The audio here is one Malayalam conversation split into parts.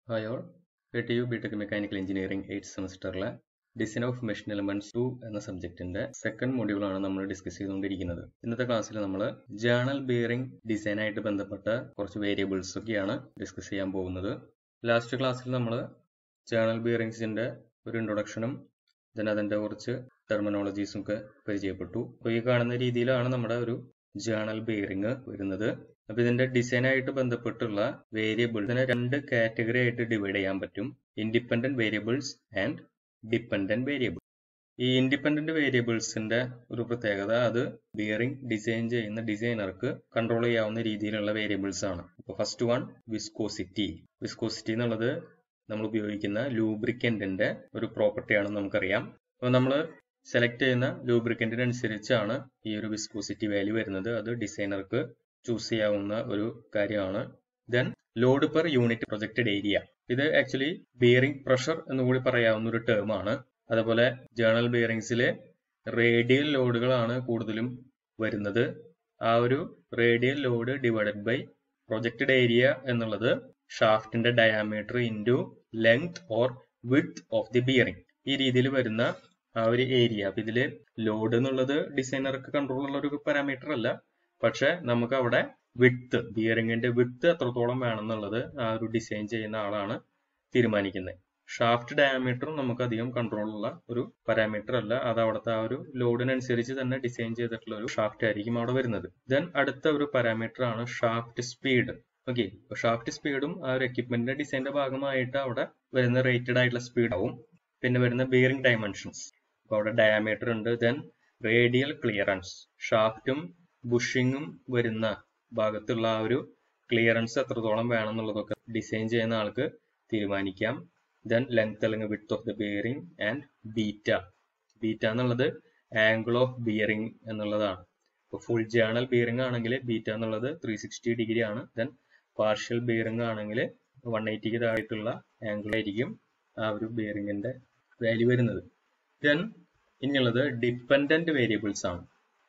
Hi all A T U B Tech mechanical engineering eight സെമസ്റ്ററിലെ design of machine elements two എന്ന സബ്ജക്റ്റിന്റെ സെക്കൻഡ് മൊഡ്യൂളാണ് നമ്മൾ ഡിസ്കസ് ചെയ്തുകൊണ്ടിരിക്കുന്നത് ഇന്നത്തെ ക്ലാസ്സിൽ നമ്മൾ ജേണൽ ബിയറിംഗ് ഡിസൈനായിട്ട് ബന്ധപ്പെട്ട കുറച്ച് വേരിയബിൾസ് ഒക്കെയാണ് ഡിസ്കസ് ചെയ്യാൻ പോകുന്നത് ലാസ്റ്റ് ക്ലാസ്സിൽ നമ്മൾ ജേണൽ ബിയറിംഗ്സിന്റെ ഒരു ഇൻട്രൊഡക്ഷനും ദെൻ അതിന്റെ കുറച്ച് ടെർമിനോളജീസും ഒക്കെ പരിചയപ്പെട്ടു അപ്പോൾ ഈ കാണുന്ന രീതിയിലാണ് നമ്മുടെ ഒരു ജേണൽ ബിയറിംഗ് വരുന്നത് അപ്പൊ ഇതിന്റെ ഡിസൈനായിട്ട് ബന്ധപ്പെട്ടുള്ള വേരിയബിൾ ഇതിനെ രണ്ട് കാറ്റഗറി ആയിട്ട് ഡിവൈഡ് ചെയ്യാൻ പറ്റും independent variables and dependent variable ഈ ഇൻഡിപെൻഡന്റ് വേരിയബിൾസിന്റെ ഒരു പ്രത്യേകത അത് ബിയറിംഗ് ഡിസൈൻ ചെയ്യുന്ന ഡിസൈനർക്ക് കൺട്രോൾ ചെയ്യാവുന്ന രീതിയിലുള്ള വേരിയബിൾസ് ആണ് അപ്പോൾ ഫസ്റ്റ് വൺ വിസ്കോസിറ്റി വിസ്കോസിറ്റി എന്നുള്ളത് നമ്മൾ ഉപയോഗിക്കുന്ന ലൂബ്രിക്കന്റിന്റെ ഒരു പ്രോപ്പർട്ടി ആണെന്ന് നമുക്കറിയാം അപ്പോൾ നമ്മൾ സെലക്ട് ചെയ്യുന്ന ലൂബ്രിക്കന്റിനനുസരിച്ചാണ് ഈ ഒരു വിസ്കോസിറ്റി വാല്യൂ വരുന്നത് അത് ഡിസൈനർക്ക് ചൂസ് ചെയ്യാവുന്ന ഒരു കാര്യമാണ് then load per unit projected area ഇത് ആക്ച്വലി ബിയറിംഗ് പ്രഷർ എന്ന് കൂടി പറയാവുന്ന ഒരു ടേം ആണ് അതുപോലെ ജേണൽ ബിയറിംഗ്സിലെ റേഡിയൽ ലോഡുകളാണ് കൂടുതലും വരുന്നത് ആ ഒരു radial load divided by projected area എന്നുള്ളത് ഷാഫ്റ്റിന്റെ diameter into length or width of the bearing ഈ രീതിയിൽ വരുന്ന ആ ഒരു ഏരിയ അപ്പൊ ഇതില് ലോഡ് എന്നുള്ളത് ഡിസൈനർക്ക് കൺട്രോൾ ഉള്ള ഒരു പാരാമീറ്റർ അല്ല പക്ഷെ നമുക്ക് അവിടെ വിഡ്ത്ത് ബിയറിംഗിന്റെ വിഡ്ത്ത് എത്രത്തോളം വേണമെന്നുള്ളത് ആ ഒരു ഡിസൈൻ ചെയ്യുന്ന ആളാണ് തീരുമാനിക്കുന്നത് ഷാഫ്റ്റ് ഡയമീറ്ററും നമുക്ക് അധികം കൺട്രോൾ ഉള്ള ഒരു പാരാമീറ്റർ അല്ല അത് അവിടുത്തെ ആ ഒരു ലോഡിനനുസരിച്ച് തന്നെ ഡിസൈൻ ചെയ്തിട്ടുള്ള ഒരു ഷാഫ്റ്റ് ആയിരിക്കും അവിടെ വരുന്നത് ദെൻ അടുത്ത ഒരു പാരാമീറ്റർ ആണ് ഷാഫ്റ്റ് സ്പീഡ് ഓക്കെ ഷാഫ്റ്റ് സ്പീഡും ആ ഒരു എക്യുപ്മെന്റിന്റെ ഡിസൈന്റെ ഭാഗമായിട്ട് അവിടെ വരുന്ന റേറ്റഡ് ആയിട്ടുള്ള സ്പീഡ് ആവും പിന്നെ വരുന്ന ബിയറിംഗ് ഡയമെൻഷൻസ് അപ്പോൾ അവിടെ ഡയമീറ്റർ ഉണ്ട് ദെൻ റേഡിയൽ ക്ലിയറൻസ് ഷാഫ്റ്റും ബുഷിങ്ങും വരുന്ന ഭാഗത്തുള്ള ആ ഒരു ക്ലിയറൻസ് എത്രത്തോളം വേണം എന്നുള്ളതൊക്കെ ഡിസൈൻ ചെയ്യുന്ന ആൾക്ക് തീരുമാനിക്കാം ദെൻ ലെങ്ത് അല്ലെങ്കിൽ width of the bearing and beta beta എന്നുള്ളത് ആംഗിൾ ഓഫ് ബിയറിംഗ് എന്നുള്ളതാണ് ഇപ്പോൾ ഫുൾ ജേണൽ ബിയറിംഗ് ആണെങ്കിൽ ബീറ്റ എന്നുള്ളത് ത്രീ സിക്സ്റ്റി ഡിഗ്രി ആണ് ദെൻ പാർഷ്യൽ ബിയറിംഗ് ആണെങ്കിൽ വൺ എയ്റ്റിക്ക് താഴെയുള്ള ആംഗിൾ ആയിരിക്കും ആ ഒരു ബിയറിംഗിന്റെ വാല്യൂ വരുന്നത് ദെൻ ഇനിയുള്ളത് ഡിപ്പെൻഡന്റ് വേരിയബിൾസ് ആണ്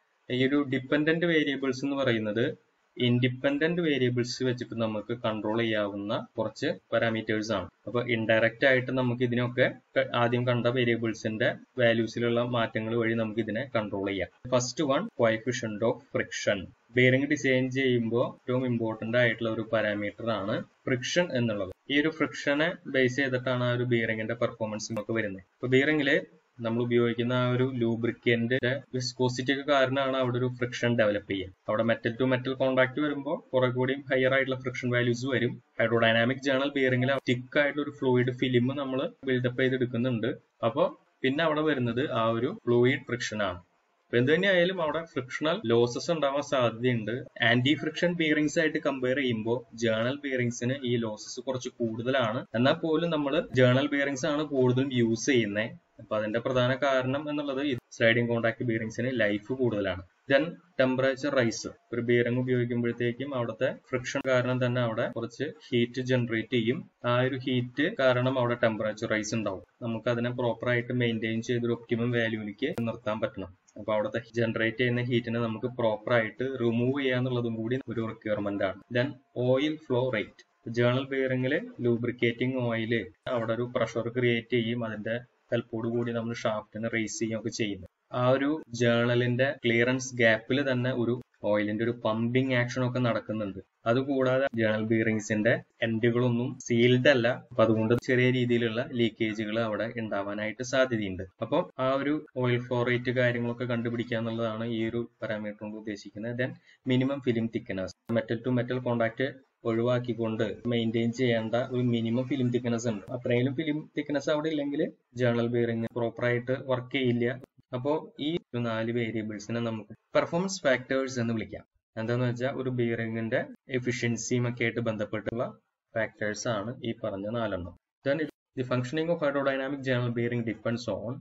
ഈ ഒരു ഡിപ്പെൻഡന്റ് വേരിയബിൾസ് എന്ന് പറയുന്നത് ഇൻഡിപെൻഡന്റ് വേരിയബിൾസ് വെച്ചിട്ട് നമുക്ക് കൺട്രോൾ ചെയ്യാവുന്ന കുറച്ച് പാരാമീറ്റേഴ്സ് ആണ് അപ്പൊ ഇൻഡയറക്റ്റ് ആയിട്ട് നമുക്ക് ഇതിനൊക്കെ ആദ്യം കണ്ട വേരിയബിൾസിന്റെ വാല്യൂസിലുള്ള മാറ്റങ്ങൾ വഴി നമുക്ക് ഇതിനെ കൺട്രോൾ ചെയ്യാം first one coefficient of friction bearing design ചെയ്യുമ്പോൾ ഏറ്റവും ഇമ്പോർട്ടന്റ് ആയിട്ടുള്ള ഒരു പാരാമീറ്റർ ആണ് ഫ്രിക്ഷൻ എന്നുള്ളത് ഈ ഒരു ഫ്രിക്ഷനെ ബേസ് ചെയ്തിട്ടാണ് ആ ഒരു ബിയറിംഗിന്റെ പെർഫോമൻസ് നമുക്ക് വരുന്നത് ഇപ്പൊ ബിയറിംഗില് നമ്മൾ ഉപയോഗിക്കുന്ന ആ ഒരു ലൂബ്രിക്കന്റിന്റെ വിസ്കോസിറ്റി ഒക്കെ കാരണമാണ് അവിടെ ഒരു ഫ്രിക്ഷൻ ഡെവലപ്പ് ചെയ്യുക അവിടെ മെറ്റൽ ടു മെറ്റൽ കോൺടാക്ട് വരുമ്പോൾ കുറെ കൂടി ഹയർ ആയിട്ടുള്ള ഫ്രിക്ഷൻ വാല്യൂസ് വരും ഹൈഡ്രോഡൈനാമിക് ജേണൽ ബിയറിംഗിൽ തിക്ക് ആയിട്ടുള്ള ഒരു ഫ്ലൂയിഡ് ഫിലിം നമ്മൾ ബിൽഡപ്പ് ചെയ്തെടുക്കുന്നുണ്ട് അപ്പോൾ പിന്നെ അവിടെ വരുന്നത് ആ ഒരു ഫ്ലൂയിഡ് ഫ്രിക്ഷൻ ആണ് അപ്പൊ എന്ത് തന്നെയായാലും അവിടെ ഫ്രിക്ഷണൽ ലോസസ് ഉണ്ടാവാൻ സാധ്യതയുണ്ട് ആന്റി ഫ്രിക്ഷൻ ബിയറിംഗ്സ് ആയിട്ട് കമ്പയർ ചെയ്യുമ്പോൾ ജേണൽ ബിയറിംഗ്സിന് ഈ ലോസസ് കുറച്ച് കൂടുതലാണ് എന്നാൽ പോലും നമ്മൾ ജേണൽ ബിയറിംഗ്സ് ആണ് കൂടുതലും യൂസ് ചെയ്യുന്നത് അപ്പൊ അതിന്റെ പ്രധാന കാരണം എന്നുള്ളത് സ്ലൈഡിംഗ് കോൺടാക്ട് ബിയറിംഗ്സിന് ലൈഫ് കൂടുതലാണ് ദെൻ ടെമ്പറേച്ചർ റൈസ് ഒരു ബിയറിംഗ് ഉപയോഗിക്കുമ്പോഴത്തേക്കും അവിടുത്തെ ഫ്രിക്ഷൻ കാരണം തന്നെ അവിടെ കുറച്ച് ഹീറ്റ് ജനറേറ്റ് ചെയ്യും ആ ഒരു ഹീറ്റ് കാരണം അവിടെ ടെമ്പറേച്ചർ റൈസ് ഉണ്ടാവും നമുക്ക് അതിനെ പ്രോപ്പർ ആയിട്ട് മെയിൻറ്റെയിൻ ചെയ്തൊരു ഒപ്റ്റിമം വാല്യൂവിലേക്ക് നിർത്താൻ പറ്റണം അപ്പൊ അവിടുത്തെ ജനറേറ്റ് ചെയ്യുന്ന ഹീറ്റിനെ നമുക്ക് പ്രോപ്പർ ആയിട്ട് റിമൂവ് ചെയ്യാന്നുള്ളതും കൂടി ഒരു റിക്വയർമെന്റ് ആണ് then oil flow rate journal ബിയറിംഗിൽ ലൂബ്രിക്കേറ്റിംഗ് ഓയിൽ അവിടെ ഒരു പ്രഷർ ക്രിയേറ്റ് ചെയ്യും അതിന്റെ ഹെൽപ്പോട് കൂടി നമ്മൾ ഷാഫ്റ്റിനെ റേസ് ചെയ്യുകയൊക്കെ ചെയ്യുന്നു ആ ഒരു ജേണലിന്റെ ക്ലിയറൻസ് ഗ്യാപ്പിൽ തന്നെ ഒരു ഓയിലിന്റെ ഒരു പമ്പിങ് ആക്ഷൻ ഒക്കെ നടക്കുന്നുണ്ട് അതുകൂടാതെ ജേണൽ ബിയറിംഗ്സിന്റെ എൻഡുകളൊന്നും സീൽഡ് അല്ല അപ്പൊ അതുകൊണ്ട് ചെറിയ രീതിയിലുള്ള ലീക്കേജുകൾ അവിടെ ഉണ്ടാവാനായിട്ട് സാധ്യതയുണ്ട് അപ്പോൾ ആ ഒരു ഓയിൽ ഫ്ലോ റേറ്റ് കാര്യങ്ങളൊക്കെ കണ്ടുപിടിക്കുക എന്നുള്ളതാണ് ഈ ഒരു പാരാമീറ്റർ കൊണ്ട് ഉദ്ദേശിക്കുന്നത് then minimum film thickness metal to metal contact ഒഴിവാക്കിക്കൊണ്ട് മെയിൻറ്റെയിൻ ചെയ്യേണ്ട ഒരു മിനിമം ഫിലിം തിക്നെസ് ഉണ്ട് അത്രയും ഫിലിം തിക്നെസ് അവിടെ ഇല്ലെങ്കിൽ ജേണൽ ബിയറിംഗ് പ്രോപ്പർ ആയിട്ട് വർക്ക് ചെയ്യില്ല അപ്പോൾ ഈ നാല് വേരിയബിൾസിനെ നമുക്ക് പെർഫോമൻസ് ഫാക്ടേഴ്സ് എന്ന് വിളിക്കാം എന്താന്ന് വെച്ചാൽ ഒരു ബിയറിംഗിന്റെ എഫിഷ്യൻസിയും ഒക്കെ ആയിട്ട് ബന്ധപ്പെട്ടുള്ള ഫാക്ടേഴ്സ് ആണ് ഈ പറഞ്ഞ നാലെണ്ണം then the functioning of hydrodynamic journal bearing depends on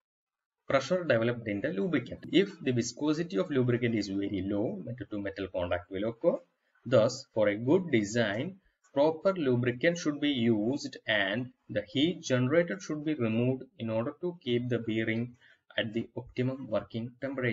pressure developed in the lubricant. If the viscosity of lubricant is very low, metal to metal contact will occur. Thus, for a good design, proper lubricant should be used and the heat generated should be removed in order to keep the bearing at the optimum working temperature.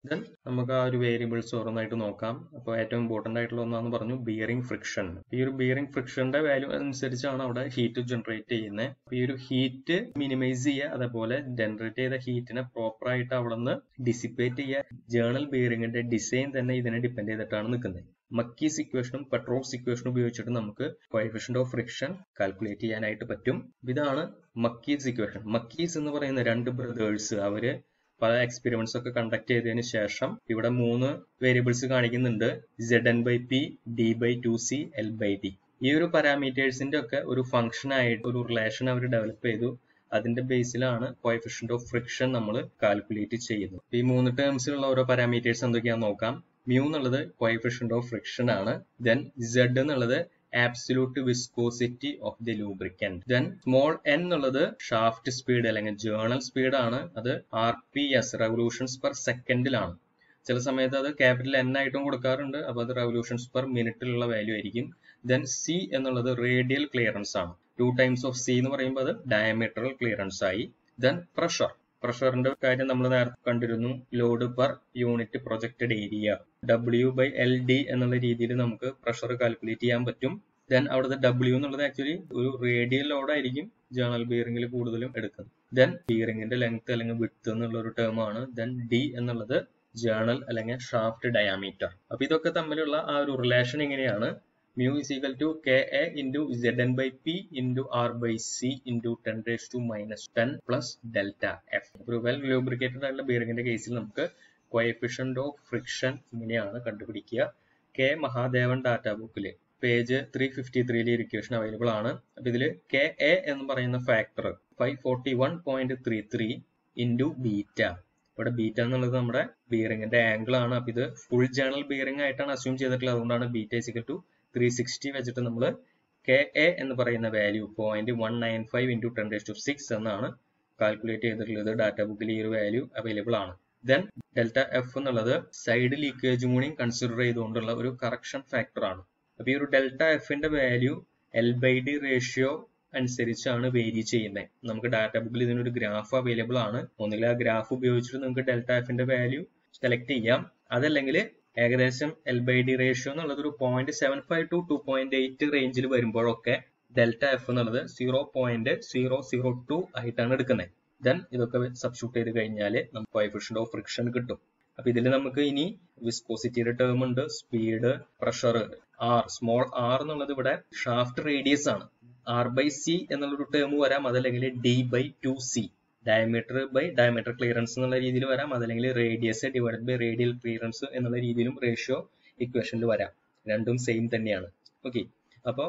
Then നമുക്ക് ആ ഒരു വേരിയബിൾസ് ഓരോന്നായിട്ട് നോക്കാം അപ്പോൾ ഏറ്റവും ഇമ്പോർട്ടൻ്റ് ആയിട്ടുള്ള ഒന്നാന്ന് പറഞ്ഞു ബിയറിംഗ് ഫ്രിക്ഷൻ ഈ ഒരു ബിയറിംഗ് ഫ്രിക്ഷന്റെ വാല്യൂ അനുസരിച്ചാണ് അവിടെ ഹീറ്റ് ജനറേറ്റ് ചെയ്യുന്നത് അപ്പോൾ ഈ ഒരു ഹീറ്റ് മിനിമൈസ് ചെയ്യുക അതേപോലെ ജനറേറ്റ് ചെയ്ത ഹീറ്റിനെ പ്രോപ്പർ ആയിട്ട് അവിടെ നിന്ന് ഡിസിപ്പേറ്റ് ചെയ്യുക ജേണൽ ബിയറിംഗിന്റെ ഡിസൈൻ തന്നെ ഇതിനെ ഡിപ്പെൻഡ് ചെയ്തിട്ടാണ് നിൽക്കുന്നത് മക്കീസ് ഇക്വേഷനും പെട്രോക്സ് ഇക്വേഷനും ഉപയോഗിച്ചിട്ട് നമുക്ക് കോയഫിഷ്യന്റ് ഓഫ് ഫ്രിക്ഷൻ കാൽക്കുലേറ്റ് ചെയ്യാനായിട്ട് പറ്റും ഇതാണ് മക്കീസ് ഇക്വേഷൻ മക്കീസ് എന്ന് പറയുന്ന രണ്ട് ബ്രദേഴ്സ് അവര് പല എക്സ്പെരിമെന്റ്സ് ഒക്കെ കണ്ടക്ട് ചെയ്തതിന് ശേഷം ഇവിടെ മൂന്ന് വേരിയബിൾസ് കാണിക്കുന്നുണ്ട് Z N by P D by two C L by D ഈ ഒരു പാരാമീറ്റേഴ്സിന്റെ ഒക്കെ ഒരു ഫംഗ്ഷൻ ആയിട്ട് ഒരു റിലേഷൻ അവർ ഡെവലപ്പ് ചെയ്തു അതിന്റെ ബേസിലാണ് കോയഫിഷ്യന്റ് ഓഫ് ഫ്രിക്ഷൻ നമ്മൾ കാൽക്കുലേറ്റ് ചെയ്യുന്നത് ഈ മൂന്ന് ടേംസിലുള്ള ഓരോ പാരാമീറ്റേഴ്സ് എന്തൊക്കെയാണെന്ന് നോക്കാം മ്യൂ എന്നുള്ളത് കോയഫിഷ്യന്റ് ഓഫ് ഫ്രിക്ഷൻ ആണ് ദെൻ സെഡ് എന്നുള്ളത് absolute viscosity of the lubricant then small N എന്നുള്ളത് ഷാഫ്റ്റ് സ്പീഡ് അല്ലെങ്കിൽ ജേണൽ സ്പീഡ് ആണ് അത് R P S revolutions per സെക്കൻഡിലാണ് ചില സമയത്ത് അത് ക്യാപിറ്റൽ എൻ ആയിട്ടും കൊടുക്കാറുണ്ട് അപ്പൊ അത് റെവല്യൂഷൻസ് പെർ മിനിറ്റിലുള്ള വാല്യൂ ആയിരിക്കും ദെൻ സി എന്നുള്ളത് റേഡിയൽ ക്ലിയറൻസ് ആണ് ടു ടൈംസ് ഓഫ് സി എന്ന് പറയുമ്പോൾ അത് ഡയമീറ്ററൽ ക്ലിയറൻസ് ആയി ദെൻ പ്രഷർ പ്രഷറിന്റെ കാര്യം നമ്മൾ നേരത്തെ കണ്ടിരുന്നു load per unit projected area W by L D എന്നുള്ള രീതിയിൽ നമുക്ക് പ്രഷർ കാൽക്കുലേറ്റ് ചെയ്യാൻ പറ്റും ദെൻ അവിടുത്തെ ഡബ്ല്യു എന്നുള്ളത് ആക്ച്വലി ഒരു റേഡിയൽ ലോഡ് ആയിരിക്കും ജേണൽ ബിയറിംഗിൽ കൂടുതലും എടുക്കുന്നത് ദെൻ ബിയറിംഗിന്റെ ലെങ്ത് അല്ലെങ്കിൽ വിഡ്ത്ത് എന്നുള്ള ഒരു ടേം ആണ് ദെൻ ഡി എന്നുള്ളത് ജേണൽ അല്ലെങ്കിൽ ഷാഫ്റ്റ് ഡയാമീറ്റർ അപ്പൊ ഇതൊക്കെ തമ്മിലുള്ള ആ ഒരു റിലേഷൻ എങ്ങനെയാണ് mu is equal to ka into zn by p into r by c into 10 raised to minus 10 plus delta f ഒരു വെൽ ലൂബ്രിക്കേറ്റഡ് ആയിട്ടുള്ള ബിയറിംഗിന്റെ കേസിൽ നമുക്ക് കോയഫിഷ്യന്റ് ഓഫ് ഫ്രിക്ഷൻ ഇങ്ങനെയാണ് കണ്ടുപിടിക്കുക കെ മഹാദേവൻ ഡാറ്റ ബുക്കിൽ പേജ് ത്രീ ഫിഫ്റ്റി ത്രീയിൽ ഇക്വേഷൻ അവൈലബിൾ ആണ് അപ്പൊ ഇതിൽ കെ എ എന്ന് പറയുന്ന factor five forty one point three three into beta ഇവിടെ ബീറ്റ എന്നുള്ളത് നമ്മുടെ ബിയറിംഗിന്റെ ആംഗിൾ ആണ് അപ്പൊ ഇത് ഫുൾ ജേണൽ ബിയറിംഗ് ആയിട്ടാണ് അസ്യൂം ചെയ്തിട്ടുള്ളത് അതുകൊണ്ടാണ് beta is equal to three sixty വെച്ചിട്ട് നമ്മൾ കെ എ എന്ന് പറയുന്ന value point one nine five into ten days to six എന്നാണ് കാൽക്കുലേറ്റ് ചെയ്തിട്ടുള്ളത് ഡാറ്റ ബുക്കിൽ ഈ ഒരു വാല്യൂ അവൈലബിൾ ആണ് ദെൻ ഡെൽറ്റ എഫ് എന്നുള്ളത് സൈഡ് ലീക്കേജ് കൂടി കൺസിഡർ ചെയ്തുകൊണ്ടുള്ള ഒരു കറക്ഷൻ ഫാക്ടർ ആണ് അപ്പൊ ഈ ഒരു ഡെൽറ്റ എഫിന്റെ value L by D ratio അനുസരിച്ചാണ് വേരി ചെയ്യുന്നത് നമുക്ക് ഡാറ്റ ബുക്കിൽ ഇതിനൊരു ഗ്രാഫ് അവൈലബിൾ ആണ് ഒന്നുകിൽ ആ ഗ്രാഫ് ഉപയോഗിച്ചിട്ട് നിങ്ങൾക്ക് ഡെൽറ്റ എഫിന്റെ വാല്യൂ സെലക്ട് ചെയ്യാം അതല്ലെങ്കിൽ ഏകദേശം എൽ ബൈ ഡി റേഷ്യോ എന്നുള്ളത് ഒരു point seven five to two point eight റേഞ്ചിൽ വരുമ്പോഴൊക്കെ ഡെൽറ്റ എഫ് എന്നുള്ളത് zero point zero zero two ആയിട്ടാണ് എടുക്കുന്നത് ദെൻ ഇതൊക്കെ സബ്സ്റ്റിറ്റ്യൂട്ട് ചെയ്ത് കഴിഞ്ഞാൽ നമുക്ക് കോയഫിഷ്യന്റ് ഓഫ് ഫ്രിക്ഷൻ കിട്ടും അപ്പൊ ഇതിൽ നമുക്ക് ഇനി വിസ്കോസിറ്റിയുടെ ടേം ഉണ്ട് speed pressure R small R എന്നുള്ളത് ഇവിടെ ഷാഫ്റ്റ് റേഡിയസ് ആണ് ആർ ബൈ സി എന്നുള്ളൊരു ടേം വരാം അതല്ലെങ്കിൽ D by two C diameter by diameter clearance എന്നുള്ള രീതിയിൽ വരാം അതല്ലെങ്കിൽ radius divide by radial clearance എന്നുള്ള രീതിയിലും റേഷ്യോ ഇക്വേഷനിൽ വരാം രണ്ടും സെയിം തന്നെയാണ് ഓക്കെ അപ്പോൾ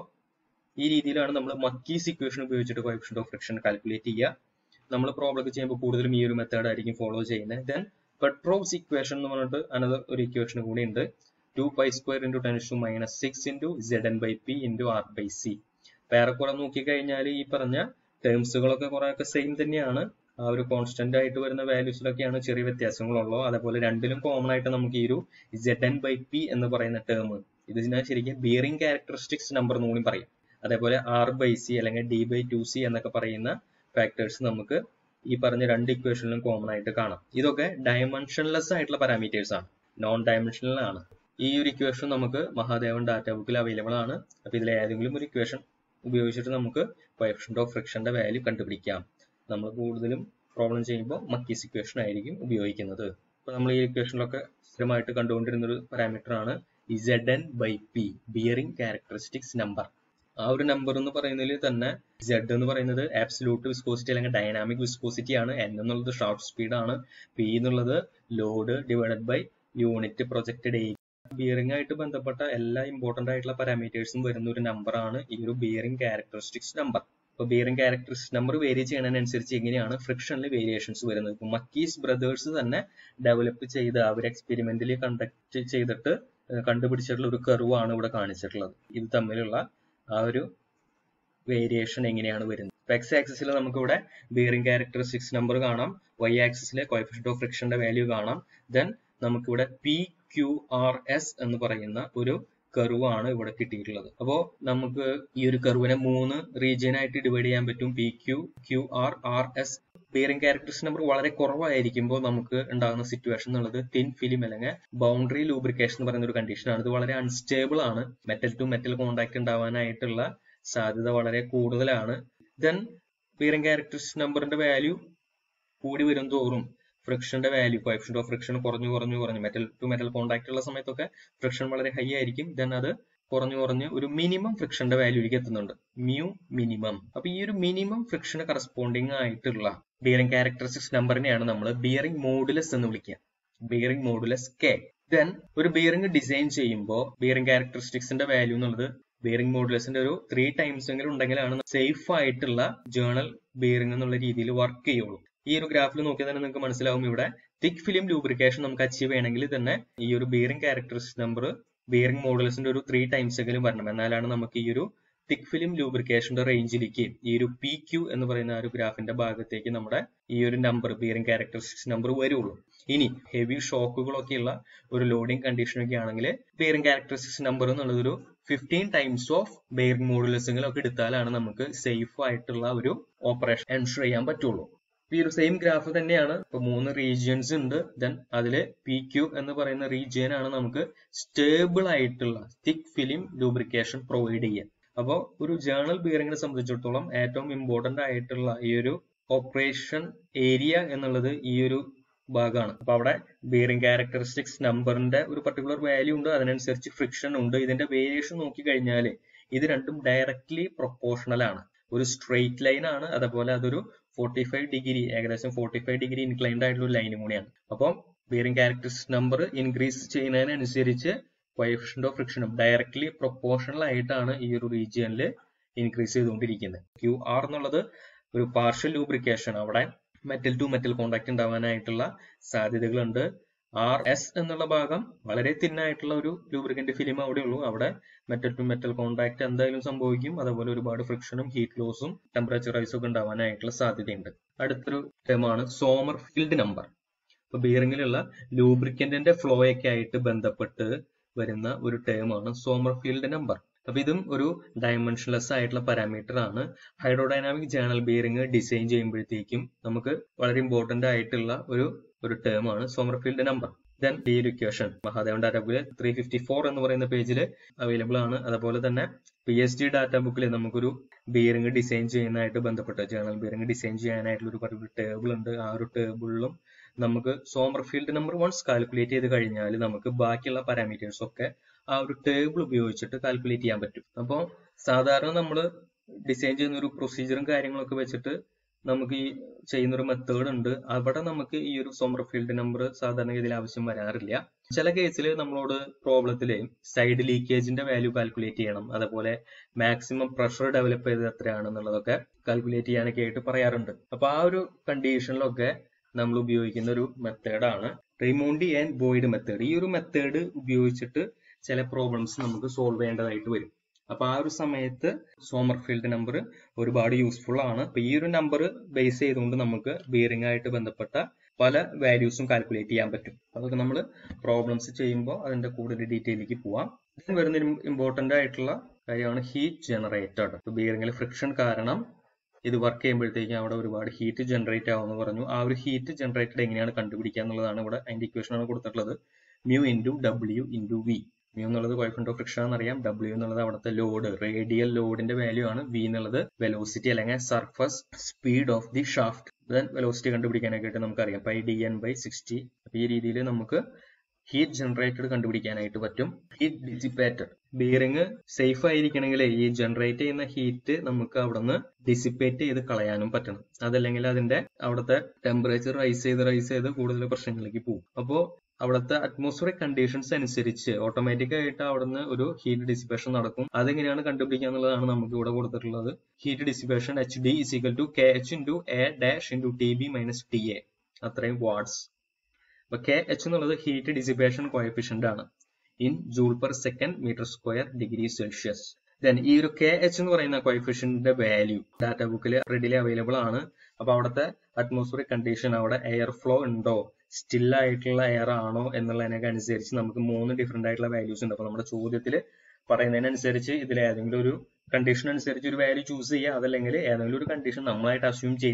ഈ രീതിയിലാണ് നമ്മൾ മക്കീസ് ഇക്വേഷൻ ഉപയോഗിച്ചിട്ട് കോയഫിഷ്യന്റ് ഓഫ് ഫ്രിക്ഷൻ കാൽക്കുലേറ്റ് ചെയ്യുക നമ്മൾ പ്രോബ്ലം ഒക്കെ ചെയ്യുമ്പോൾ കൂടുതലും ഈ ഒരു മെത്തേഡ് ആയിരിക്കും ഫോളോ ചെയ്യുന്നത് ദെൻ പെട്രോസ് ഇക്വേഷൻ എന്ന് പറഞ്ഞിട്ട് അനദർ ഒരു ഇക്വേഷൻ കൂടി ഉണ്ട് two pi square into ten to minus six into Z N by P into R by C വേറെക്കുറെ നോക്കിക്കഴിഞ്ഞാൽ ഈ പറഞ്ഞ ടേംസുകളൊക്കെ കുറെയൊക്കെ സെയിം തന്നെയാണ് ആ ഒരു കോൺസ്റ്റന്റ് ആയിട്ട് വരുന്ന വാല്യൂസിലൊക്കെയാണ് ചെറിയ വ്യത്യാസങ്ങളുള്ളൂ അതേപോലെ രണ്ടിലും കോമൺ ആയിട്ട് നമുക്ക് ഈ ഒരു സെഡ് എൻ ബൈ പി എന്ന് പറയുന്ന ടേം ഇതിനെ ശരിക്കും ബിയറിംഗ് ക്യാരക്ടറിസ്റ്റിക്സ് നമ്പർ എന്ന് കൂടി പറയും അതേപോലെ ആർ ബൈ സി അല്ലെങ്കിൽ ഡി ബൈ ടു സി എന്നൊക്കെ പറയുന്ന ഫാക്ടേഴ്സ് നമുക്ക് ഈ പറഞ്ഞ രണ്ട് ഇക്വേഷനിലും കോമൺ ആയിട്ട് കാണാം ഇതൊക്കെ ഡയമെൻഷൻലെസ് ആയിട്ടുള്ള പാരാമീറ്റേഴ്സ് ആണ് നോൺ ഡയമെൻഷനൽ ആണ് ഈ ഒരു ഇക്വേഷൻ നമുക്ക് മഹാദേവൻ ഡാറ്റ ബുക്കിൽ അവൈലബിൾ ആണ് അപ്പൊ ഇതിൽ ഏതെങ്കിലും ഒരു ഇക്വേഷൻ ഉപയോഗിച്ചിട്ട് നമുക്ക് കോയഫിഷ്യന്റ് ഓഫ് ഫ്രിക്ഷന്റെ വാല്യൂ കണ്ടുപിടിക്കാം നമ്മൾ കൂടുതലും പ്രോബ്ലം ചെയ്യുമ്പോൾ മക്കീസ് ഇക്വേഷൻ ആയിരിക്കും ഉപയോഗിക്കുന്നത് അപ്പൊ നമ്മൾ ഈ ഇക്വേഷനിലൊക്കെ സ്ഥിരമായിട്ട് കണ്ടുകൊണ്ടിരുന്ന ഒരു പാരാമീറ്റർ ആണ് Z N by P bearing characteristics number ആ ഒരു നമ്പർ എന്ന് പറയുന്നതിൽ തന്നെ സെഡ് എന്ന് പറയുന്നത് ആബ്സലൂട്ട് വിസ്കോസിറ്റി അല്ലെങ്കിൽ ഡൈനാമിക് വിസ്കോസിറ്റി ആണ് എൻ എന്നുള്ളത് ഷോർട്ട് സ്പീഡ് ആണ് പി എന്നുള്ളത് load divided by unit projected area bearing ആയിട്ട് ബന്ധപ്പെട്ട എല്ലാ ഇമ്പോർട്ടന്റ് ആയിട്ടുള്ള പാരാമീറ്റേഴ്സും വരുന്ന ഒരു നമ്പർ ആണ് ഈ ഒരു ബിയറിംഗ് ക്യാരക്ടറിസ്റ്റിക്സ് നമ്പർ ഇപ്പൊ ബിയറിംഗ് ക്യാരക്ടറിസ്റ്റിക് നമ്പർ വേരി ചെയ്യുന്നതിനനുസരിച്ച് എങ്ങനെയാണ് ഫ്രിക്ഷനിൽ വേരിയേഷൻസ് വരുന്നത് ഇപ്പൊ മക്കീസ് ബ്രദേഴ്സ് തന്നെ ഡെവലപ്പ് ചെയ്ത് അവർ എക്സ്പെരിമെന്റിൽ കണ്ടക്ട് ചെയ്തിട്ട് കണ്ടുപിടിച്ചിട്ടുള്ള ഒരു കർവ് ആണ് ഇവിടെ കാണിച്ചിട്ടുള്ളത് ഇത് തമ്മിലുള്ള ആ ഒരു വേരിയേഷൻ എങ്ങനെയാണ് വരുന്നത് ഇപ്പൊ എക്സ് ആക്സിസിൽ നമുക്ക് ഇവിടെ ബിയറിംഗ് ക്യാരക്ടറിസ്റ്റിക്സ് നമ്പർ കാണാം വൈ ആക്സിസിലെ കോയഫിഷ്യന്റ് ഓഫ് ഫ്രിക്ഷന്റെ വാല്യൂ കാണാം ദെൻ നമുക്കിവിടെ പി ക്യു ആർ എസ് എന്ന് പറയുന്ന ഒരു കർവ് ആണ് ഇവിടെ കിട്ടിയിട്ടുള്ളത് അപ്പോൾ നമുക്ക് ഈ ഒരു കർവിനെ മൂന്ന് റീജിയൻ ആയിട്ട് ഡിവൈഡ് ചെയ്യാൻ പറ്റും P Q Q R R S bearing characteristic number വളരെ കുറവായിരിക്കുമ്പോൾ നമുക്ക് ഉണ്ടാകുന്ന സിറ്റുവേഷൻ എന്നുള്ളത് തിൻ ഫിലിം അല്ലെങ്കിൽ ബൗണ്ടറി ലൂബ്രിക്കേഷൻ എന്ന് പറയുന്ന ഒരു കണ്ടീഷനാണ് ഇത് വളരെ അൺസ്റ്റേബിൾ ആണ് മെറ്റൽ ടു മെറ്റൽ കോണ്ടാക്ട് ഉണ്ടാവാനായിട്ടുള്ള സാധ്യത വളരെ കൂടുതലാണ് ദെൻ ബിയറിംഗ് ക്യാരക്ടറിസ്റ്റിക് നമ്പറിന്റെ വാല്യൂ കൂടി വരും തോറും ഫ്രിക്ഷന്റെ വാല്യൂ കോഫിഷ്യന്റ് ഓഫ് ഫ്രിക്ഷൻ കുറഞ്ഞു കുറഞ്ഞു കുറഞ്ഞു മെറ്റൽ ടു മെറ്റൽ കോണ്ടാക്ട് ഉള്ള സമയത്തൊക്കെ ഫ്രിക്ഷൻ വളരെ ഹൈ ആയിരിക്കും ദെൻ അത് കുറഞ്ഞു കുറഞ്ഞ് ഒരു മിനിമം ഫ്രിക്ഷന്റെ വാല്യൂലേക്ക് എത്തുന്നുണ്ട് മ്യൂ മിനിമം അപ്പൊ ഈ ഒരു മിനിമം ഫ്രിക്ഷന് കറസ്പോണ്ടിങ് ആയിട്ടുള്ള ബിയറിംഗ് ക്യാരക്ടറിസ്റ്റിക്സ് നമ്പറിനെയാണ് നമ്മൾ ബിയറിംഗ് മോഡുലസ് എന്ന് വിളിക്കുക ബിയറിംഗ് മോഡുലസ് കെ ദെൻ ഒരു ബിയറിംഗ് ഡിസൈൻ ചെയ്യുമ്പോൾ ബിയറിംഗ് ക്യാരക്ടറിസ്റ്റിക്സിന്റെ വാല്യൂ എന്നുള്ളത് ബിയറിംഗ് മോഡുലസിന്റെ ഒരു ത്രീ ടൈംസ് എങ്കിലും ഉണ്ടെങ്കിലാണ് സേഫ് ആയിട്ടുള്ള ജേണൽ ബിയറിംഗ് എന്നുള്ള രീതിയിൽ വർക്ക് ചെയ്യുള്ളൂ ഈ ഒരു ഗ്രാഫിൽ നോക്കിയാൽ തന്നെ നിങ്ങൾക്ക് മനസ്സിലാവും ഇവിടെ തിക് ഫിലിം ലൂബ്രിക്കേഷൻ നമുക്ക് അച്ചീവ് ചെയ്യണമെങ്കിൽ തന്നെ ഈ ഒരു ബിയറിംഗ് ക്യാരക്ടറിസ്റ്റിക് നമ്പർ ബിയറിംഗ് മോഡൽസിന്റെ ഒരു ത്രീ ടൈംസ് എങ്കിലും വരണം എന്നാലാണ് നമുക്ക് ഈ ഒരു തിക് ഫിലിം ലൂബ്രിക്കേഷന്റെ റേഞ്ചിലേക്ക് ഈ ഒരു പി ക്യു എന്ന് പറയുന്ന ആ ഒരു ഗ്രാഫിന്റെ ഭാഗത്തേക്ക് നമ്മുടെ ഈ ഒരു നമ്പർ ബിയറിംഗ് ക്യാരക്ടറിസ്റ്റിക്സ് നമ്പർ വരുള്ളൂ ഇനി ഹെവി ഷോക്കുകളൊക്കെയുള്ള ഒരു ലോഡിംഗ് കണ്ടീഷനൊക്കെ ആണെങ്കിൽ ബിയറിംഗ് ക്യാരക്ടറിസ്റ്റിക്സ് നമ്പർ എന്നുള്ളത് ഒരു ഫിഫ്റ്റീൻ ടൈംസ് ഓഫ് ബെയറിംഗ് മോഡുലസെങ്കിലൊക്കെ എടുത്താലാണ് നമുക്ക് സേഫ് ആയിട്ടുള്ള ഒരു ഓപ്പറേഷൻ എൻഷുർ ചെയ്യാൻ പറ്റുള്ളൂ ഈ ഒരു സെയിം ഗ്രാഫ് തന്നെയാണ് ഇപ്പൊ മൂന്ന് റീജിയൻസ് ഉണ്ട് ദെൻ അതില് പി ക്യു എന്ന് പറയുന്ന റീജിയൻ ആണ് നമുക്ക് സ്റ്റേബിൾ ആയിട്ടുള്ള തിക് ഫിലിം ലൂബ്രിക്കേഷൻ പ്രൊവൈഡ് ചെയ്യുക അപ്പോൾ ഒരു ജേണൽ ബിയറിംഗിനെ സംബന്ധിച്ചിടത്തോളം ഏറ്റവും ഇമ്പോർട്ടന്റ് ആയിട്ടുള്ള ഈ ഒരു ഓപ്പറേഷൻ ഏരിയ എന്നുള്ളത് ഈ ഒരു ഭാഗമാണ് അപ്പൊ അവിടെ ബിയറിംഗ് ക്യാരക്ടറിസ്റ്റിക്സ് നമ്പറിന്റെ ഒരു പർട്ടിക്കുലർ വാല്യൂ ഉണ്ട് അതിനനുസരിച്ച് ഫ്രിക്ഷൻ ഉണ്ട് ഇതിന്റെ വേരിയേഷൻ നോക്കി കഴിഞ്ഞാൽ ഇത് രണ്ടും ഡയറക്ട്ലി പ്രൊപ്പോർഷണൽ ആണ് ഒരു സ്ട്രെയിറ്റ് ലൈൻ ആണ് അതുപോലെ അതൊരു ഫോർട്ടി ഫൈവ് ഡിഗ്രി ഏകദേശം ഫോർട്ടി ഫൈവ് ഡിഗ്രി ഇൻക്ലൈൻഡ് ആയിട്ടുള്ള ഒരു ലൈനും കൂടിയാണ് അപ്പം ബിയറിംഗ് ക്യാരക്ടറിസ്റ്റിക് നമ്പർ ഇൻക്രീസ് ചെയ്യുന്നതിനനുസരിച്ച് കോയഫിഷ്യന്റ് ഓഫ് ഫ്രിക്ഷനും ഡയറക്ട്ലി പ്രൊപ്പോർഷണൽ ആയിട്ടാണ് ഈ ഒരു റീജിയനിൽ ഇൻക്രീസ് ചെയ്തുകൊണ്ടിരിക്കുന്നത് ക്യു ആർ എന്നുള്ളത് ഒരു പാർഷ്യൽ ലൂബ്രിക്കേഷൻ അവിടെ മെറ്റൽ ടു മെറ്റൽ കോണ്ടാക്ട് ഉണ്ടാവാനായിട്ടുള്ള സാധ്യതകളുണ്ട് ആർ എസ് എന്നുള്ള ഭാഗം വളരെ തിന്നായിട്ടുള്ള ഒരു ലൂബ്രിക്കന്റ് ഫിലിം അവിടെ ഉള്ളൂ അവിടെ മെറ്റൽ ടു മെറ്റൽ കോണ്ടാക്ട് എന്തായാലും സംഭവിക്കും അതുപോലെ ഒരുപാട് ഫ്രിക്ഷനും ഹീറ്റ് ലോസും ടെമ്പറേച്ചർ റൈസും ഒക്കെ ഉണ്ടാവാനായിട്ടുള്ള സാധ്യതയുണ്ട് അടുത്തൊരു ടേമാണ് സോമർ ഫീൽഡ് നമ്പർ ഇപ്പൊ ബിയറിംഗിലുള്ള ലൂബ്രിക്കന്റിന്റെ ഫ്ലോ ഒക്കെ ആയിട്ട് ബന്ധപ്പെട്ട് വരുന്ന ഒരു ടേമാണ് സോമർ ഫീൽഡ് നമ്പർ അപ്പൊ ഇതും ഒരു ഡയമെൻഷൻലെസ് ആയിട്ടുള്ള പാരാമീറ്റർ ആണ് ഹൈഡ്രോഡൈനാമിക് ജേണൽ ബിയറിംഗ് ഡിസൈൻ ചെയ്യുമ്പോഴത്തേക്കും നമുക്ക് വളരെ ഇമ്പോർട്ടന്റ് ആയിട്ടുള്ള ഒരു ഒരു ടേം ആണ് സോമർഫീൽഡ് നമ്പർ ദെൻ ഈ ഒരു ഇക്വേഷൻ മഹാദേവൻ ഡാറ്റ ബുക്കിൽ ത്രീ ഫിഫ്റ്റി ഫോർ എന്ന് പറയുന്ന പേജിൽ അവൈലബിൾ ആണ് അതുപോലെ തന്നെ പി എസ് ഡി ഡാറ്റ ബുക്കിൽ നമുക്കൊരു ബിയറിംഗ് ഡിസൈൻ ചെയ്യുന്നതായിട്ട് ബന്ധപ്പെട്ട് ജേണൽ ബിയറിംഗ് ഡിസൈൻ ചെയ്യാനായിട്ടുള്ള ഒരു പർട്ടിക്കുലർ ടേബിൾ ഉണ്ട് ആ ഒരു ടേബിളിലും നമുക്ക് സോമർഫീൽഡ് നമ്പർ വൺസ് കാൽക്കുലേറ്റ് ചെയ്ത് കഴിഞ്ഞാൽ നമുക്ക് ബാക്കിയുള്ള പാരാമീറ്റേഴ്സ് ഒക്കെ ആ ഒരു ടേബിൾ ഉപയോഗിച്ചിട്ട് കാൽക്കുലേറ്റ് ചെയ്യാൻ പറ്റും അപ്പോൾ സാധാരണ നമ്മൾ ഡിസൈൻ ചെയ്യുന്ന ഒരു പ്രൊസീജിയറും കാര്യങ്ങളൊക്കെ വെച്ചിട്ട് നമുക്ക് ഈ ചെയ്യുന്ന ഒരു മെത്തേഡ് ഉണ്ട് അവിടെ നമുക്ക് ഈ ഒരു സോമർഫീൽഡ് നമ്പർ സാധാരണഗതിയിൽ ആവശ്യം വരാറില്ല ചില കേസിൽ നമ്മളോട് പ്രോബ്ലത്തില് സൈഡ് ലീക്കേജിന്റെ വാല്യൂ കാൽക്കുലേറ്റ് ചെയ്യണം അതുപോലെ മാക്സിമം പ്രഷർ ഡെവലപ്പ് ചെയ്തത് എത്രയാണെന്നുള്ളതൊക്കെ കാൽക്കുലേറ്റ് ചെയ്യാനൊക്കെ ആയിട്ട് പറയാറുണ്ട് അപ്പൊ ആ ഒരു കണ്ടീഷനിലൊക്കെ നമ്മൾ ഉപയോഗിക്കുന്ന ഒരു മെത്തേഡാണ് റിമോണ്ടി ആൻഡ് ബോയ്ഡ് മെത്തേഡ് ഈ ഒരു മെത്തേഡ് ഉപയോഗിച്ചിട്ട് ചില പ്രോബ്ലംസ് നമുക്ക് സോൾവ് ചെയ്യേണ്ടതായിട്ട് വരും അപ്പൊ ആ ഒരു സമയത്ത് സോമർഫീൽഡ് നമ്പർ ഒരുപാട് യൂസ്ഫുൾ ആണ് അപ്പൊ ഈ ഒരു നമ്പർ ബേസ് ചെയ്തുകൊണ്ട് നമുക്ക് ബിയറിംഗ് ആയിട്ട് ബന്ധപ്പെട്ട പല വാല്യൂസും കാൽക്കുലേറ്റ് ചെയ്യാൻ പറ്റും അതൊക്കെ നമ്മൾ പ്രോബ്ലംസ് ചെയ്യുമ്പോൾ അതിന്റെ കൂടുതൽ ഡീറ്റെയിലേക്ക് പോവാം ഇതിന് വരുന്ന ഇമ്പോർട്ടന്റ് ആയിട്ടുള്ള കാര്യമാണ് ഹീറ്റ് ജനറേറ്റഡ് ഇപ്പൊ ബിയറിംഗിൽ ഫ്രിക്ഷൻ കാരണം ഇത് വർക്ക് ചെയ്യുമ്പോഴത്തേക്കും അവിടെ ഒരുപാട് ഹീറ്റ് ജനറേറ്റ് ആവുമെന്ന് പറഞ്ഞു ആ ഒരു ഹീറ്റ് ജനറേറ്റഡ് എങ്ങനെയാണ് കണ്ടുപിടിക്കുക എന്നുള്ളതാണ് ഇവിടെ അതിന്റെ ഇക്വേഷൻ ആണ് കൊടുത്തിട്ടുള്ളത് mu into W into V mu എന്നുള്ളത് കോയിഫിഷ്യന്റ് ഓഫ് ഫ്രിക്ഷൻ എന്നറിയാം ഡബ്ല്യു എന്നുള്ളത് അവിടുത്തെ ലോഡ് റേഡിയൽ ലോഡിന്റെ വാല്യൂ ആണ് വി എന്നുള്ളത് വെലോസിറ്റി അല്ലെങ്കിൽ surface speed of the shaft then velocity കണ്ടുപിടിക്കാനൊക്കെ ആയിട്ട് നമുക്കറിയാം pi D N by sixty അപ്പൊ ഈ രീതിയിൽ നമുക്ക് ഹീറ്റ് ജനറേറ്റഡ് കണ്ടുപിടിക്കാനായിട്ട് പറ്റും ഹീറ്റ് ഡിസിപ്പേറ്റഡ് ബിയറിംഗ് സേഫ് ആയിരിക്കണമെങ്കിൽ ഈ ജനറേറ്റ് ചെയ്യുന്ന ഹീറ്റ് നമുക്ക് അവിടുന്ന് ഡിസിപ്പേറ്റ് ചെയ്ത് കളയാനും പറ്റണം അതല്ലെങ്കിൽ അതിന്റെ അവിടുത്തെ ടെമ്പറേച്ചർ റൈസ് ചെയ്ത് റൈസ് ചെയ്ത് കൂടുതൽ പ്രശ്നങ്ങളിലേക്ക് പോകും അപ്പോൾ അവിടുത്തെ അറ്റ്മോസ്ഫിയറിക് കണ്ടീഷൻസ് അനുസരിച്ച് ഓട്ടോമാറ്റിക് ആയിട്ട് അവിടുന്ന് ഒരു ഹീറ്റ് ഡിസിപ്പേഷൻ നടക്കും അതെങ്ങനെയാണ് കണ്ടുപിടിക്കുക എന്നുള്ളതാണ് നമുക്ക് ഇവിടെ കൊടുത്തിട്ടുള്ളത് heat dissipation H D is equal to K H into A dash into T B minus T A അത്രയും വാട്ട്സ് അപ്പൊ കെ എച്ച് എന്നുള്ളത് ഹീറ്റ് ഡിസിപ്പേഷൻ കോയഫിഷ്യന്റ് ആണ് in joule per second metre square degree Celsius then ഈ ഒരു കെ എച്ച് എന്ന് പറയുന്ന കോയഫിഷ്യന്റിന്റെ വാല്യൂ ഡാറ്റ ബുക്കിൽ റെഡിലി അവൈലബിൾ ആണ് അപ്പൊ അവിടുത്തെ അറ്റ്മോസ്ഫിയറിക് കണ്ടീഷൻ അവിടെ എയർ ഫ്ലോ ഉണ്ടോ സ്റ്റിൽ ആയിട്ടുള്ള എയർ ആണോ എന്നുള്ളതിനൊക്കെ അനുസരിച്ച് നമുക്ക് മൂന്ന് ഡിഫറെന്റ് ആയിട്ടുള്ള വാല്യൂസ് ഉണ്ട് അപ്പൊ നമ്മുടെ ചോദ്യത്തിൽ പറയുന്നതിനനുസരിച്ച് ഇതിൽ ഏതെങ്കിലും ഒരു കണ്ടീഷൻ അനുസരിച്ച് ഒരു വാല്യൂ ചൂസ് ചെയ്യുക അതല്ലെങ്കിൽ ഏതെങ്കിലും ഒരു കണ്ടീഷൻ നമ്മളായിട്ട് അസ്യൂം ചെയ്ത്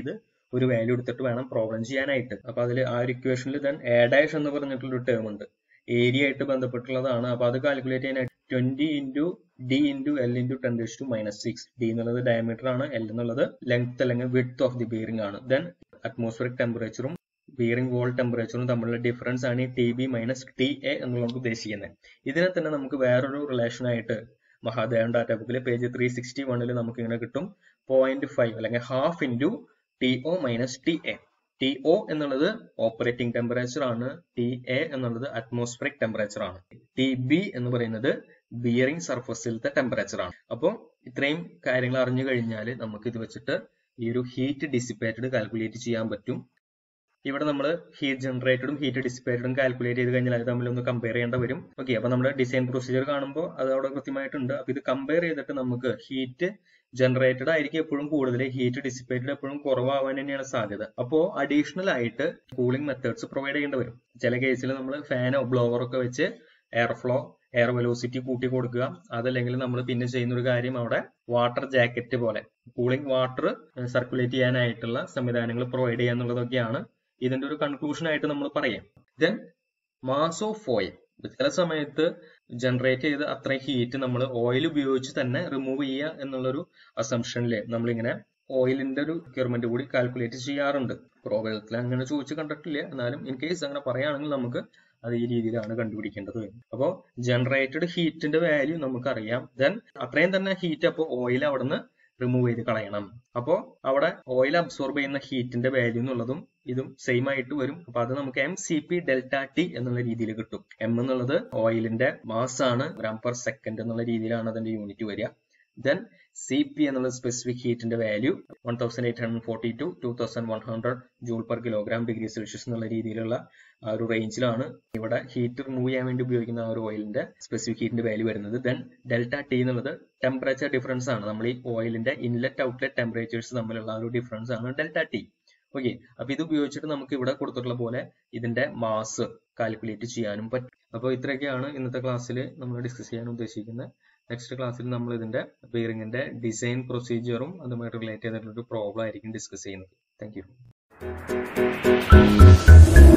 ഒരു വാല്യൂ എടുത്തിട്ട് വേണം പ്രോബ്ലം ചെയ്യാനായിട്ട് അപ്പൊ അതിൽ ആ ഒരു ഇക്വേഷനിൽ ദെൻ എ ഡാഷ് എന്ന് പറഞ്ഞിട്ടുള്ള ടേം ഉണ്ട് ഏരിയ ആയിട്ട് ബന്ധപ്പെട്ടുള്ളതാണ് അപ്പൊ അത് കാൽക്കുലേറ്റ് ചെയ്യാനായിട്ട് twenty into D into L into ten to minus six D എന്നുള്ളത് ഡയമീറ്റർ ആണ് എൽ എന്നുള്ളത് ലെങ്ത് അല്ലെങ്കിൽ വിഡ്ത്ത് ഓഫ് ദി ബിയറിംഗ് ആണ് ദെൻ അറ്റ്മോസ്ഫിയറിക് ടെമ്പറേച്ചറും ബിയറിംഗ് വോൾ ടെമ്പറേച്ചറും തമ്മിലുള്ള ഡിഫറൻസ് ആണ് ഈ T B minus T A എന്നുള്ളത് ഉദ്ദേശിക്കുന്നത് ഇതിനെ തന്നെ നമുക്ക് വേറൊരു റിലേഷൻ ആയിട്ട് മഹാദേവൻ ഡാറ്റ ബുക്കിൽ പേജ് ത്രീ സിക്സ്റ്റി വണ്ണിൽ നമുക്ക് ഇങ്ങനെ കിട്ടും പോയിന്റ് ഫൈവ് അല്ലെങ്കിൽ half into T O minus T A T O എന്നുള്ളത് ഓപ്പറേറ്റിംഗ് ടെമ്പറേച്ചർ ആണ് ടി എ എന്നുള്ളത് അറ്റ്മോസ്ഫിയറിക് ടെമ്പറേച്ചർ ആണ് ടി ബി എന്ന് പറയുന്നത് ബിയറിംഗ് സർഫസിലത്തെ ടെമ്പറേച്ചർ ആണ് അപ്പോൾ ഇത്രയും കാര്യങ്ങൾ അറിഞ്ഞു കഴിഞ്ഞാൽ നമുക്ക് ഇത് വെച്ചിട്ട് ഈ ഒരു ഹീറ്റ് ഡിസിപ്പേറ്റഡ് കാൽക്കുലേറ്റ് ചെയ്യാൻ പറ്റും ഇവിടെ നമ്മൾ ഹീറ്റ് ജനറേറ്റഡും ഹീറ്റ് ഡിസിപ്പേറ്റഡും കാൽക്കുലേറ്റ് ചെയ്ത് കഴിഞ്ഞാൽ അത് തമ്മിൽ ഒന്ന് കമ്പയർ ചെയ്യേണ്ട വരും ഓക്കെ അപ്പൊ നമ്മുടെ ഡിസൈൻ പ്രൊസീജിയർ കാണുമ്പോൾ അത് അവിടെ കൃത്യമായിട്ടുണ്ട് അപ്പൊ ഇത് കമ്പയർ ചെയ്തിട്ട് നമുക്ക് ഹീറ്റ് ജനറേറ്റഡ് ആയിരിക്കും എപ്പോഴും കൂടുതൽ ഹീറ്റ് ഡിസിപ്പേറ്റഡ് എപ്പോഴും കുറവാവാൻ തന്നെയാണ് സാധ്യത അപ്പോൾ അഡീഷണൽ ആയിട്ട് കൂളിംഗ് മെത്തേഡ്സ് പ്രൊവൈഡ് ചെയ്യേണ്ടി വരും ചില കേസിൽ നമ്മൾ ഫാനോ ബ്ലോവർ ഒക്കെ വെച്ച് എയർ ഫ്ലോ എയർ വെലോസിറ്റി കൂട്ടി കൊടുക്കുക അതല്ലെങ്കിൽ നമ്മൾ പിന്നെ ചെയ്യുന്ന ഒരു കാര്യം അവിടെ വാട്ടർ ജാക്കറ്റ് പോലെ കൂളിംഗ് വാട്ടർ സർക്കുലേറ്റ് ചെയ്യാനായിട്ടുള്ള സംവിധാനങ്ങൾ പ്രൊവൈഡ് ചെയ്യുക എന്നുള്ളതൊക്കെയാണ് ഇതിന്റെ ഒരു കൺക്ലൂഷൻ ആയിട്ട് നമ്മൾ പറയാം ദെൻ മാസ് ഓഫ് ഓയിൽ ചില സമയത്ത് ജനറേറ്റ് ചെയ്ത് അത്രയും ഹീറ്റ് നമ്മൾ ഓയിൽ ഉപയോഗിച്ച് തന്നെ റിമൂവ് ചെയ്യുക എന്നുള്ളൊരു അസംഷനിൽ നമ്മളിങ്ങനെ ഓയിലിന്റെ ഒരു റിക്വയർമെന്റ് കൂടി കാൽക്കുലേറ്റ് ചെയ്യാറുണ്ട് പ്രോബലത്തിൽ അങ്ങനെ ചോദിച്ച് കണ്ടിട്ടില്ല എന്നാലും ഇൻ കേസ് അങ്ങനെ പറയുകയാണെങ്കിൽ നമുക്ക് അത് ഈ രീതിയിലാണ് കണ്ടുപിടിക്കേണ്ടത് അപ്പോൾ ജനറേറ്റഡ് ഹീറ്റിന്റെ വാല്യൂ നമുക്കറിയാം ദെൻ അത്രയും തന്നെ ഹീറ്റ് അപ്പോൾ ഓയിൽ അവിടുന്ന് റിമൂവ് ചെയ്ത് കളയണം അപ്പോൾ അവിടെ ഓയിൽ അബ്സോർബ് ചെയ്യുന്ന ഹീറ്റിന്റെ വാല്യൂ എന്നുള്ളതും ഇതും സെയിം ആയിട്ട് വരും അപ്പൊ അത് നമുക്ക് M C P delta T എന്നുള്ള രീതിയിൽ കിട്ടും എം എന്നുള്ളത് ഓയിലിന്റെ മാസ് ആണ് ഗ്രാം പെർ സെക്കൻഡ് എന്നുള്ള രീതിയിലാണ് അതിന്റെ യൂണിറ്റ് വരിക ദെൻ സി പി എന്നുള്ള സ്പെസിഫിക് ഹീറ്റിന്റെ value one thousand eight hundred forty two two thousand one hundred joule per kilogram degree Celsius എന്നുള്ള രീതിയിലുള്ള ആ ഒരു റേഞ്ചിലാണ് ഇവിടെ ഹീറ്റ് റിമൂവ് ചെയ്യാൻ വേണ്ടി ഉപയോഗിക്കുന്ന ആ ഒരു ഓയിലിന്റെ സ്പെസിഫിക് ഹീറ്റിന്റെ വാല്യൂ വരുന്നത് ദെൻ ഡെൽറ്റ ടി എന്നുള്ളത് ടെമ്പറേച്ചർ ഡിഫറൻസ് ആണ് നമ്മൾ ഈ ഓയിലിന്റെ ഇൻലെറ്റ് ഔട്ട്ലെറ്റ് ടെമ്പറേച്ചേഴ്സ് തമ്മിലുള്ള ആ ഒരു ഡിഫറൻസ് ആണ് ഡെൽറ്റ ടി ഓക്കെ അപ്പൊ ഇത് ഉപയോഗിച്ചിട്ട് നമുക്ക് ഇവിടെ കൊടുത്തിട്ടുള്ള പോലെ ഇതിന്റെ മാസ് കാൽക്കുലേറ്റ് ചെയ്യാനും പറ്റും അപ്പോൾ ഇത്രയൊക്കെയാണ് ഇന്നത്തെ ക്ലാസ്സിൽ നമ്മൾ ഡിസ്കസ് ചെയ്യാൻ ഉദ്ദേശിക്കുന്നത് നെക്സ്റ്റ് ക്ലാസ്സിൽ നമ്മൾ ഇതിന്റെ ബിയറിംഗിന്റെ ഡിസൈൻ പ്രൊസീജിയറും അതുമായിട്ട് റിലേറ്റ് ചെയ്തിട്ടുള്ള ഒരു പ്രോബ്ലം ആയിരിക്കും ഡിസ്കസ് ചെയ്യുന്നത് താങ്ക്